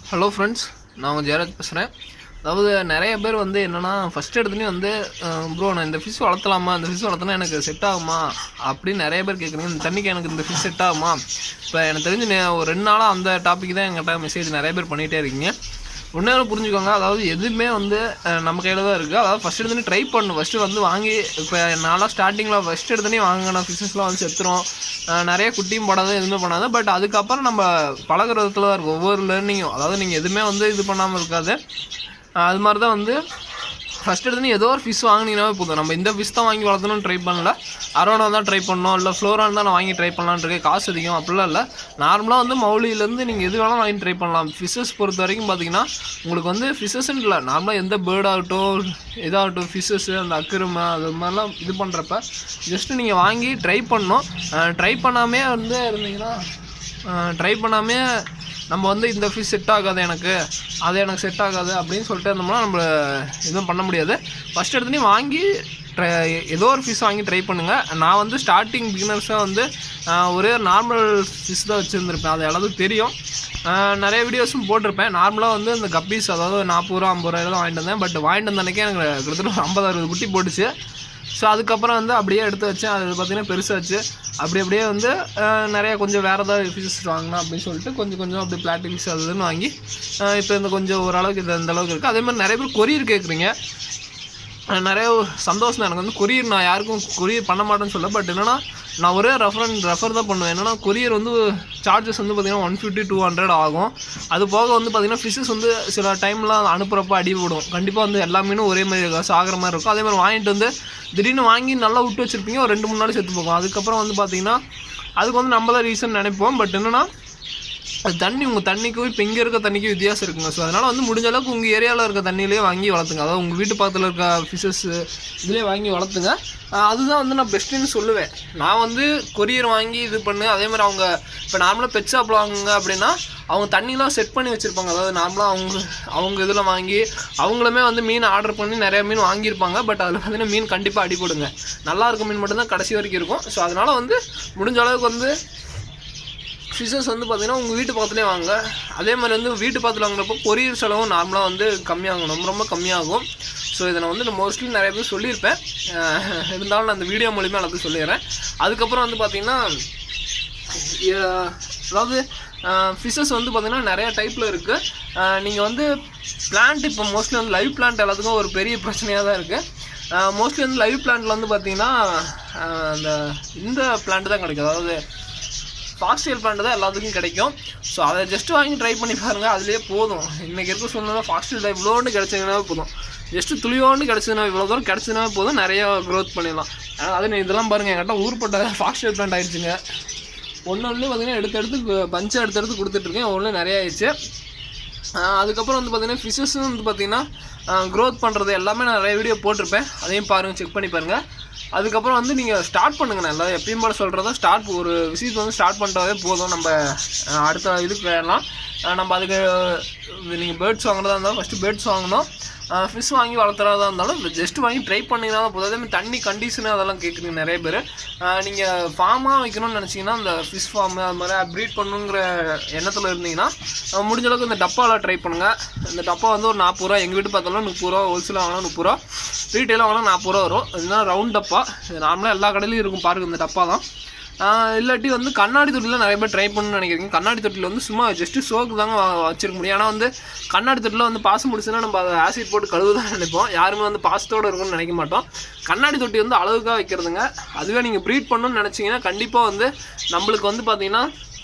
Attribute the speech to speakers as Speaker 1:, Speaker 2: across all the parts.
Speaker 1: hello friends நான் உங்கள் ஜெயராஜ் பேசுகிறேன் அதாவது நிறைய பேர் வந்து என்னென்னா ஃபஸ்ட் எடுத்துலேயும் வந்து ப்ரோ நான் இந்த ஃபிஷ் வளர்த்தலாமா இந்த ஃபிஷ் வளர்த்தனா எனக்கு செட் ஆகுமா அப்படின்னு நிறைய பேர் கேட்குறீங்க இந்த தண்ணிக்கு எனக்கு இந்த ஃபிஷ் செட் ஆகுமா இப்போ எனக்கு தெரிஞ்சு நே- ஒரு ரெண்டு நாளாக அந்த டாபிக் தான் எங்கிட்ட மெசேஜ் நிறைய பேர் பண்ணிகிட்டே இருக்கீங்க ஒன்றே ஒன்று புரிஞ்சுக்கோங்க அதாவது எதுவுமே வந்து அஹ், நம்ம கையில் தான் இருக்குது அதாவது ஃபஸ்ட் எடுத்துனே ட்ரை பண்ணணும் ஃபஸ்ட்டு வந்து வாங்கி இப்போ நான்லாம் ஸ்டார்டிங்கில் ஃபஸ்ட் எடுத்துனே வாங்கின ஃபிஷஸ்லாம் வந்து செத்துரும் அஹ், நிறைய குட்டியும் போடாது எதுவுமே பண்ணாது பட் அதுக்கப்புறம் நம்ம பழகுறதுல தான் இருக்கும் ஒவ்வொரு லேர்னிங்கும் அதாவது நீங்கள் எதுவுமே வந்து இது பண்ணாமல் இருக்காது அஹ், அது மாதிரி தான் வந்து ஃபஸ்ட் எடுத்துன்னு ஏதோ ஒரு ஃபிஷ் வாங்கினீங்கன்னாவே போதும் நம்ம இந்த ஃபிஷ் தான் வாங்கி வளர்த்தணும்னு ட்ரை பண்ணல அரோனா தான் ட்ரை பண்ணோம் இல்லை ஃப்ளோரான் தான் நான் வாங்கி ட்ரை பண்ணலான்னு இருக்கேன் காசு அதிகம் அப்படிலாம் இல்லை நார்மலாக வந்து மௌலியிலேருந்து நீங்கள் எது வேணாலும் வாங்கி ட்ரை பண்ணலாம் ஃபிஷஸ் பொறுத்த வரைக்கும் பார்த்தீங்கன்னா உங்களுக்கு வந்து ஃபிஷஸ்ன்னு இல்லை நார்மலாக எந்த பேர்ட் ஆகட்டும் இதாகட்டும் ஃபிஷஸ் அந்த அக்குருமை அது மாதிரிலாம் இது பண்ணுறப்ப ஜஸ்ட்டு நீங்கள் வாங்கி ட்ரை பண்ணணும் ட்ரை பண்ணாமே வந்து இருந்தீங்கன்னா ட்ரை பண்ணாமே நம்ம வந்து இந்த ஃபிஷ் செட் ஆகாது எனக்கு அது எனக்கு செட் ஆகாது அப்படின்னு சொல்லிட்டு இருந்தோம்னா நம்ம எதுவும் பண்ண முடியாது ஃபஸ்ட் எடுத்துனே வாங்கி ட்ரை ஏதோ ஒரு ஃபிஷ் வாங்கி ட்ரை பண்ணுங்கள் நான் வந்து ஸ்டார்டிங் பிகினர்ஸாக வந்து ஆஹ், ஒரே ஒரு நார்மல் ஃபிஷ் தான் வச்சுருந்துருப்பேன் அது எல்லாத்துக்கும் தெரியும் ஆஹ், நிறைய வீடியோஸும் போட்டிருப்பேன் நார்மலாக வந்து இந்த கப்பீஸ் அதாவது நாற்பது ரூபா ஐம்பது ரூபாயில தான் வாங்கிட்டு வந்தேன் பட் வாங்கிட்டு வந்த அன்னைக்கே எனக்கு கிட்டத்தட்ட ஒரு ஐம்பது அறுபது குட்டி போட்டுச்சு ஸோ அதுக்கப்புறம் வந்து அப்படியே எடுத்து வச்சேன் அது பார்த்தீங்கன்னா பெருசாச்சு அப்படி அப்படியே வந்து அஹ், நிறைய கொஞ்சம் வேறு ஏதாவது ஃபிஷஸ் வாங்கலாம் அப்படின்னு சொல்லிட்டு கொஞ்சம் கொஞ்சம் அப்படி பிளாட்டிக் ஃபிஷ் அது இதுன்னு வாங்கி அஹ், இப்போ இந்த கொஞ்சம் ஓரளவுக்கு இது அந்த அளவுக்கு இருக்குது அதே மாதிரி நிறைய பேர் கொரியர் கேட்குறீங்க அஹ், நிறைய சந்தோஷம் தான் எனக்கு வந்து கொரியர் நான் யாருக்கும் கொரியர் பண்ண மாட்டேன்னு சொல்ல பட் என்னன்னா நான் ஒரே ரெஃபரன் ரெஃபர் தான் பண்ணுவேன் என்னன்னா கொரியர் வந்து சார்ஜஸ் வந்து பார்த்தீங்கன்னா ஒன் ஃபிஃப்டி டூ ஹண்ட்ரட் ஆகும் அது போக வந்து பார்த்தீங்கன்னா ஃபிஷஸ் வந்து சில டைம்லாம் அனுப்புகிறப்ப அடிபடும் கண்டிப்பாக வந்து எல்லா மீனும் ஒரே மாதிரி இருக்கும் சாகிற மாதிரி இருக்கும் அதே மாதிரி வாங்கிட்டு வந்து திடீர்னு வாங்கி நல்லா விட்டு வச்சிருப்பீங்க ஒரு ரெண்டு மூணு நாள் செத்து போகும் அதுக்கப்புறம் வந்து பார்த்தீங்கன்னா அதுக்கு வந்து நம்ம தான் ரீசன் நினைப்போம் பட் என்னன்னா அது தண்ணி உங்கள் தண்ணிக்கும் இப்போ இங்கே இருக்க தண்ணிக்கும் வித்தியாசம் இருக்குங்க ஸோ அதனால் வந்து முடிஞ்ச அளவுக்கு உங்கள் ஏரியாவில் இருக்க தண்ணியிலே வாங்கி வளர்த்துங்க அதாவது உங்கள் வீட்டு பக்கத்தில் இருக்க ஃபிஷஸ் இதுலேயே வாங்கி வளர்த்துங்க ஆஹ் அதுதான் வந்து நான் பெஸ்ட்டுன்னு சொல்லுவேன் நான் வந்து கொரியர் வாங்கி இது பண்ணு அதே மாதிரி அவங்க இப்போ நார்மலாக பெட் ஷாப்பில் வாங்குங்க அப்படின்னா அவங்க தண்ணிலாம் செட் பண்ணி வச்சுருப்பாங்க அதாவது நார்மலாக அவங்க அவங்க இதில் வாங்கி அவங்களுமே வந்து மீன் ஆர்டர் பண்ணி நிறைய மீன் வாங்கியிருப்பாங்க பட் அதில் பார்த்தீங்கன்னா மீன் கண்டிப்பாக அடிபடுங்க நல்லா இருக்க மீன் மட்டும்தான் கடைசி வரைக்கும் இருக்கும் ஸோ அதனால் வந்து முடிஞ்ச அளவுக்கு வந்து ஃபிஷஸ் வந்து பார்த்தீங்கன்னா உங்கள் வீட்டு பக்கத்துலேயே வாங்க அதே மாதிரி வந்து வீட்டு பக்கத்தில் வாங்குறப்போ கொரியர் செலவும் நார்மலாக வந்து கம்மியாகும் ரொம்ப ரொம்ப கம்மியாகும் ஸோ இதை நான் வந்து மோஸ்ட்லி நிறைய பேர் சொல்லியிருப்பேன் அஹ் இருந்தாலும் நான் அந்த வீடியோ மூலிமா எல்லாத்தையும் சொல்லிடுறேன் அதுக்கப்புறம் வந்து பார்த்தீங்கன்னா அஹ் அதாவது ஃபிஷஸ் வந்து பார்த்தீங்கன்னா நிறைய டைப்பில் இருக்குது நீங்கள் வந்து பிளான்ட் இப்போ மோஸ்ட்லி வந்து லைவ் பிளான்ட் எல்லாத்துக்கும் ஒரு பெரிய பிரச்சனையாக தான் இருக்குது மோஸ்ட்லி வந்து லைவ் பிளான்ட்டில் வந்து பார்த்தீங்கன்னா அஹ் அந்த இந்த பிளான்ட் தான் கிடைக்கும் அதாவது ஃபாக்ஸ்டைல் பிளான்ட் தான் எல்லாத்துக்கும் கிடைக்கும் ஸோ அதை ஜஸ்ட் வாங்கி ட்ரை பண்ணி பாருங்கள் அதுலேயே போதும் இன்றைக்கி இருக்க சூழ்நிலை ஃபாக்ஸ்டைல் டைப் இவ்வளோண்டு கிடச்சிங்கனாவே போதும் ஜஸ்ட்டு துளியோண்டு கிடச்சதுனா இவ்வளோ தூரம் கிடச்சதுனா போதும் நிறைய க்ரோத் பண்ணிடலாம் அஹ் அது நீ இதெல்லாம் பாருங்கள் என்கிட்ட ஊர்பட்ட ஃபாக்ஸ்டைல் பிளான்ட் ஆயிடுச்சுங்க ஒன்று ஒன்று பார்த்தீங்கன்னா எடுத்து எடுத்து பஞ்சை எடுத்து எடுத்து கொடுத்துட்ருக்கேன் ஒன்று நிறைய ஆயிடுச்சு ஆஹ் அதுக்கப்புறம் வந்து பார்த்தீங்கன்னா ஃபிஷஸும் வந்து பார்த்தீங்கன்னா க்ரோத் பண்ணுறது எல்லாமே நான் நிறைய வீடியோ போட்டிருப்பேன் அதையும் பாருங்கள் செக் பண்ணி பாருங்கள் அதுக்கப்புறம் வந்து நீங்கள் ஸ்டார்ட் பண்ணுங்க நல்லா எப்பயும் போல சொல்கிறதா ஸ்டார்ட் ஒரு விஷயத்தை வந்து ஸ்டார்ட் பண்ணிட்டாவே போதும் நம்ம ஆஹ் அடுத்த இதுக்கு வேணலாம் ஆஹ் நம்ம அதுக்கு நீங்கள் பேர்ட்ஸ் வாங்குறதா இருந்தாலும் ஃபஸ்ட்டு பேர்ட்ஸ் வாங்கணும் ஃபிஷ் வாங்கி வளர்த்துறதா இருந்தாலும் ஜஸ்ட் வாங்கி ட்ரை பண்ணிங்கன்னா தான் போதும் அதே மாதிரி தண்ணி கண்டிஷனு அதெல்லாம் கேட்குறீங்க நிறைய பேர் நீங்கள் ஃபார்மாக வைக்கணும்னு நினச்சிங்கன்னா அந்த ஃபிஷ் ஃபார்மு அது மாதிரி ப்ரீட் பண்ணுங்கிற எண்ணத்தில் இருந்தீங்கன்னா அஹ் முடிஞ்ச அளவுக்கு இந்த டப்பாவில் ட்ரை பண்ணுங்கள் இந்த டப்பா வந்து ஒரு நாற்பது ரூபா எங்கள் வீட்டு பார்த்தாலும் முப்பது ரூபா ஹோல்சேலாக வாங்கினா முப்பது ரூபா ரீட்டெயிலாக வாங்கினா நாற்பது ரூபா வரும் இதுதான் ரவுண்ட் டப்பா இது நார்மலாக எல்லா கடையிலையும் இருக்கும் பாருங்க இந்த டப்பா தான் ஆஹ் இல்லாட்டி வந்து கண்ணாடி தொட்டியில் நிறைய பேர் ட்ரை பண்ணணும்னு நினைக்கிறீங்க கண்ணாடி தொட்டியில் வந்து சும்மா ஜஸ்ட்டு ஷோக்கு தாங்க வா- வச்சிருக்க முடியும் ஏன்னா வந்து கண்ணாடி தொட்டியில் வந்து பாசம் முடிச்சுன்னா நம்ம அதை ஆசிட் போட்டு கழுவு தான் நினைப்போம் யாருமே வந்து பாசத்தோடு இருக்கும்னு நினைக்க மாட்டோம் கண்ணாடி தொட்டி வந்து அளவுக்காக வைக்கிறதுங்க அதுவே நீங்கள் ப்ரீட் பண்ணணும்னு நினச்சிங்கன்னா கண்டிப்பாக வந்து நம்மளுக்கு வந்து பார்த்தீங்கன்னா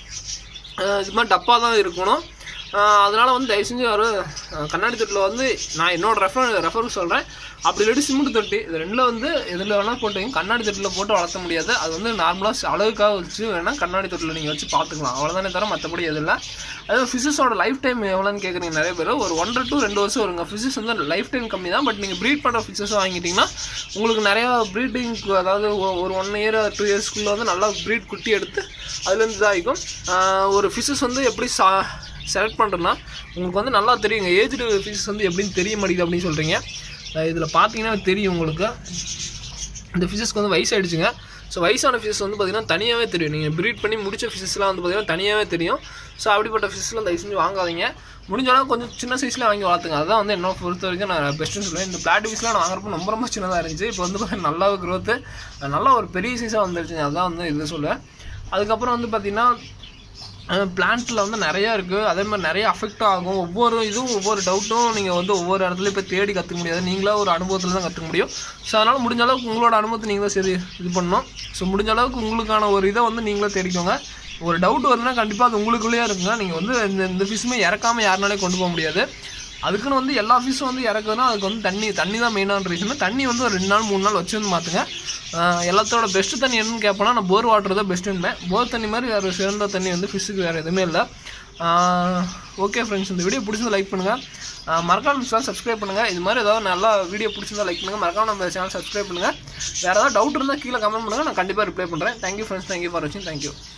Speaker 1: அஹ் இது மாதிரி டப்பா தான் இருக்கணும் அஹ் அதனால வந்து தயவு செஞ்சு ஒரு அஹ் கண்ணாடி தொட்டில் வந்து நான் என்னோட ரெஃபர் ரெஃபருக்கு சொல்கிறேன் அப்படி இல்லாட்டி சிமெண்ட் தொட்டி இது ரெண்டில் வந்து எதில் வேணால் போட்டுங்க கண்ணாடி தொட்டியில் போட்டு வளர்த்த முடியாது அது வந்து நார்மலாக அளவுக்காக வச்சு வேணால் கண்ணாடி தொட்டில் நீங்கள் வச்சு பார்த்துக்கலாம் அவ்வளோதானே தவிர மற்றபடி எதுவும் இல்லை அதாவது ஃபிஷஸோட லைஃப் டைம் எவ்வளோன்னு கேட்குறீங்க நிறைய பேர் ஒரு ஒன்றரை டு ரெண்டு வருஷம் வருங்க ஃபிஷஸ் வந்து லைஃப் டைம் கம்மி தான் பட் நீங்கள் ப்ரீட் பண்ணுற ஃபிஷஸ் வாங்கிட்டீங்கன்னா உங்களுக்கு நிறையா ப்ரீடிங் அதாவது ஒ- ஒரு ஒன் இயர் டூ இயர்ஸ்க்குள்ளே வந்து நல்லா ப்ரீட் குட்டி எடுத்து அதுலேருந்து இதாகிக்கும் ஆஹ் ஒரு ஃபிஷஸ் வந்து எப்படி சா செலக்ட் பண்ணுறேன்னா உங்களுக்கு வந்து நல்லா தெரியுங்க ஏஜ்டு ஃபிஷஸ் வந்து எப்படின்னு தெரிய மாட்டேங்குது அப்படின்னு சொல்கிறீங்க இதில் பார்த்தீங்கன்னா தெரியும் உங்களுக்கு இந்த ஃபிஷஸ்க்கு வந்து வயசாயிடுச்சுங்க ஸோ வயசான ஃபிஷஸ் வந்து பார்த்தீங்கன்னா தனியாகவே தெரியும் நீங்கள் ப்ரீட் பண்ணி முடிச்ச ஃபிஷஸ்லாம் வந்து பார்த்தீங்கன்னா தனியாகவே தெரியும் ஸோ அப்படிப்பட்ட ஃபிஷ்லாம் தயவு செஞ்சு வாங்காதீங்க முடிஞ்ச அளவுக்கு கொஞ்சம் சின்ன சைஸில் வாங்கி வளர்த்துங்க அதுதான் வந்து என்ன பொறுத்த வரைக்கும் நான் பெஸ்ட்டுன்னு சொல்லுவேன் இந்த பிளாட் ஃபிஷ்லாம் நான் வாங்குறப்போ ரொம்ப ரொம்ப சின்னதாக இருந்துச்சு இப்போ வந்து பார்த்தீங்கன்னா நல்லா க்ரோத்து நல்லா ஒரு பெரிய சைஸாக வந்துருச்சுங்க அதுதான் வந்து இது சொல்லுவேன் அதுக்கப்புறம் வந்து பார்த்தீங்கன்னா பிளான்ட்டில் வந்து நிறையா இருக்குது அதே மாதிரி நிறைய அஃபெக்ட் ஆகும் ஒவ்வொரு இதுவும் ஒவ்வொரு டவுட்டும் நீங்கள் வந்து ஒவ்வொரு இடத்துலையும் போய் தேடி கற்றுக்க முடியாது நீங்களா ஒரு அனுபவத்தில் தான் கற்றுக்க முடியும் ஸோ அதனால் முடிஞ்ச அளவுக்கு உங்களோட அனுபவத்தை நீங்கள் தான் சரி இது பண்ணணும் ஸோ முடிஞ்ச அளவுக்கு உங்களுக்கான ஒரு இதை வந்து நீங்களே தேடிக்கோங்க ஒரு டவுட் வருதுன்னா கண்டிப்பாக அது உங்களுக்குள்ளேயே இருக்குங்க நீங்கள் வந்து இந்த இந்த ஃபிஷ்ஷுமே இறக்காமல் யாருனாலே கொண்டு போக முடியாது அதுக்குன்னு வந்து எல்லா ஃபிஷ்ஷும் வந்து இறக்குதுன்னா அதுக்கு வந்து தண்ணி தண்ணி தான் மெயினான ரீசன் தண்ணி வந்து ஒரு ரெண்டு நாள் மூணு நாள் வச்சு வந்து மாற்றுங்க எல்லாத்தோட பெஸ்ட்டு தண்ணி என்னன்னு கேட்போன்னா நான் போர் வாட்டர் தான் பெஸ்ட்டுன்பேன் போர் தண்ணி மாதிரி வேறு சிறந்த தண்ணி வந்து ஃபிஷ்ஷுக்கு வேறு எதுவுமே இல்லை ஓகே ஃப்ரெண்ட்ஸ் இந்த வீடியோ பிடிச்சிருந்தா லைக் பண்ணுங்கள் மறக்காம நம்ம சேனல் சப்ஸ்கிரைப் பண்ணுங்கள் இது மாதிரி ஏதாவது நல்லா வீடியோ பிடிச்சிருந்தா லைக் பண்ணுங்கள் மறக்காம நம்ம சேனல் சப்ஸ்கிரைப் பண்ணுங்கள் வேறு ஏதாவது டவுட் இருந்தால் கீழே கமெண்ட் பண்ணுங்கள் நான் கண்டிப்பாக ரிப்ளை பண்ணுறேன் தேங்க்யூ ஃப்ரெண்ட்ஸ் தேங்க்யூ ஃபார் வாட்சிங் தேங்க்யூ